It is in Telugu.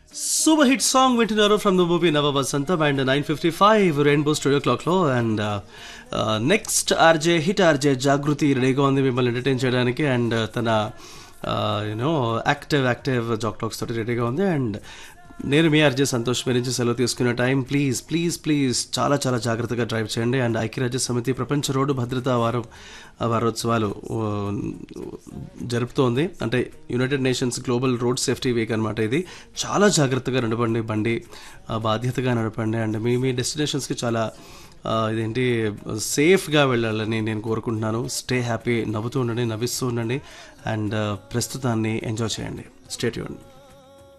సూపర్ హిట్ సాంగ్ వింటున్నారు from the movie Nava Vasantham and nine fifty five rainbow studio క్లాక్లో and next RJ hit RJ Jagruti రెడీగా ఉంది మిమ్మల్ని ఎంటర్టైన్ చేయడానికి అండ్ తన you know active active jack talks తోటి రెడీగా ఉంది అండ్ నేను మీ ఆర్జే సంతోష్ మీ నుంచి సెలవు తీసుకునే టైం ప్లీజ్ ప్లీజ్ ప్లీజ్ చాలా చాలా జాగ్రత్తగా డ్రైవ్ చేయండి అండ్ ఐక్యరాజ్య సమితి ప్రపంచ రోడ్డు భద్రతా వారం ఆ, వారోత్సవాలు ఓ, జరుపుతోంది అంటే United Nations global road safety week అనమాట ఇది చాలా జాగ్రత్తగా నడపండి బండి ఆ, బాధ్యతగా నడపండి అండ్ మీ మీ డెస్టినేషన్స్కి చాలా ఆ, ఇదేంటి సేఫ్గా వెళ్ళాలని నేను కోరుకుంటున్నాను స్టే హ్యాపీ నవ్వుతూ ఉండండి నవ్విస్తూ ఉండండి అండ్ ప్రస్తుతాన్ని ఎంజాయ్ చేయండి స్టేట్ ఇవ్వండి